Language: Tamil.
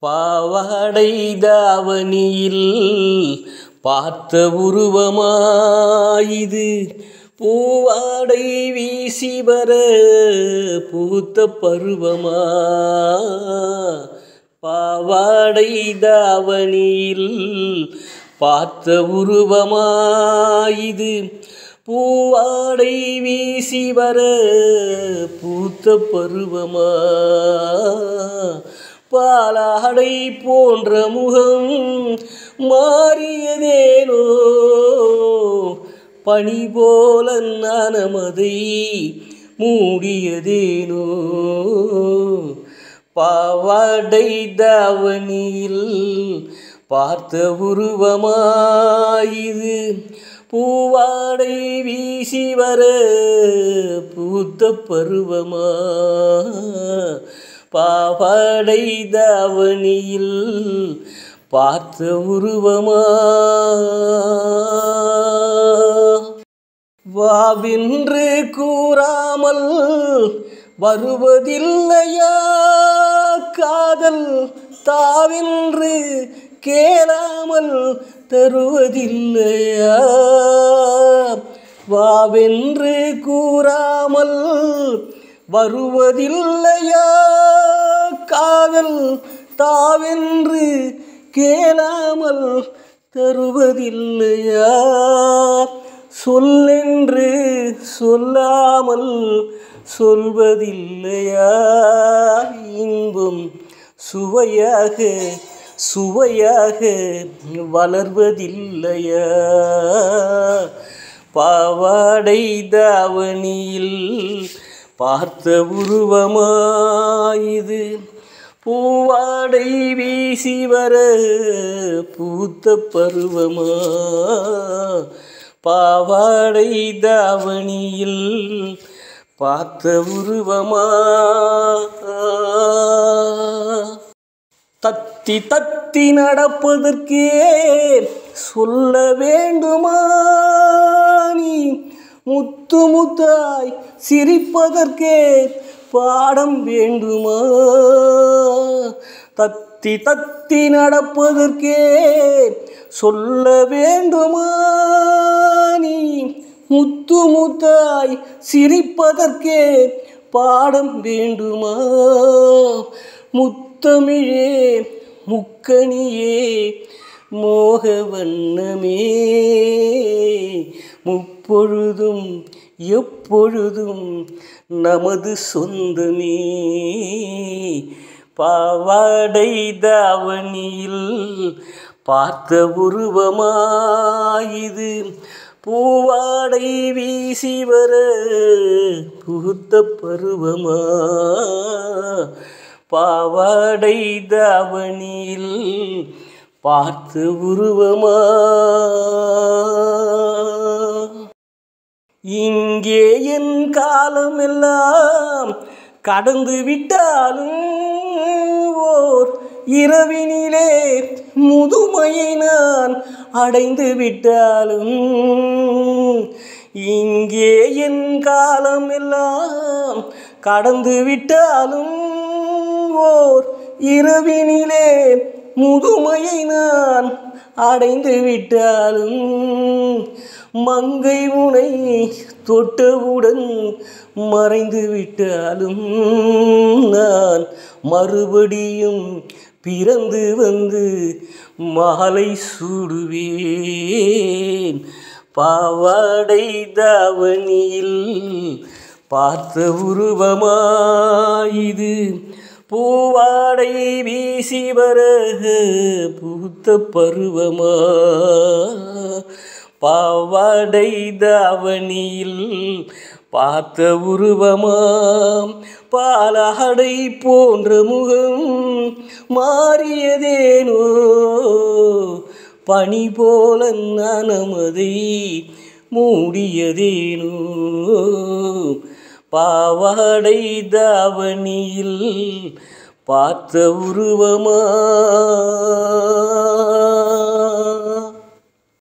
பாவாடை தாவணியில் பார்த்த உருவமாயிது பூவாடை வீசி வர பூத்த பருவமா பாவாடை தாவணியில் பார்த்த உருவமாயிது பூவாடை வீசி வர பூத்த பருவமா பாலாடை போன்ற முகம் மாறியதேனோ பனி போல நனமதை மூடியதேனோ பாவாடை தாவணியில் பார்த்த உருவமாயிது பூவாடை வீசி வர பூத்த பருவமா பாவாடை தாவணியில் பார்த்த உருவமா வாவென்று கூறாமல் வருவதில்லையா காதல் தாவென்று கேளாமல் தருவதில்லையா வாவென்று கூறாமல் வருவதில்லையா காதல் தாவென்று கேளாமல் தருவதில்லையா சொல்லென்று சொல்லாமல் சொல்வதில்லையா இன்பம் சுவையாக சுவையாக வளர்வதில்லையா பாவாடை தாவணியில் பார்த்த உருவமாயிது பூவாடை வீசி வர பூத்த பருவமா பாவாடை தாவணியில் பார்த்த உருவமா தத்தி தத்தி நடப்பதற்கே சொல்ல வேண்டுமா நீ முத்து முத்தாய் சிரிப்பதற்கே பாடம் வேண்டுமா தத்தி தத்தி நடப்பதற்கே சொல்ல வேண்டுமா நீ முத்து முத்தாய் சிரிப்பதற்கே பாடம் வேண்டுமா முத்தமிழே முக்கணியே மோக வண்ணமே முப்பொழுதும் எப்பொழுதும் நமது சொந்தமே பாவாடை தாவணியில் பார்த்த உருவமாயிது பூவாடை வீசி வர பூத்த பருவமா பாவாடை தாவணியில் பார்த்து உருவமா இங்கே என் காலமெல்லாம் கடந்து விட்டாலும் ஓர் இரவினிலே முதுமையை நான் அடைந்து விட்டாலும் இங்கே என் காலமெல்லாம் கடந்து விட்டாலும் ஓர் இரவினிலே முதுமையை நான் அடைந்து விட்டாலும் மங்கை உனை தொட்டவுடன் மறைந்து விட்டாலும் நான் மறுபடியும் பிறந்து வந்து மாலை சூடுவேன் பாவாடை தாவணியில் பார்த்த உருவமாயிது பூவாடை வீசி வர பூத்த பருவமா பாவாடை தாவணியில் பார்த்த உருவமாம் பாலாடை போன்ற முகம் மாறியதேனோ பனி போல நனமதை மூடியதேனோ பாவாடை தாவணியில் பார்த்த உருவமா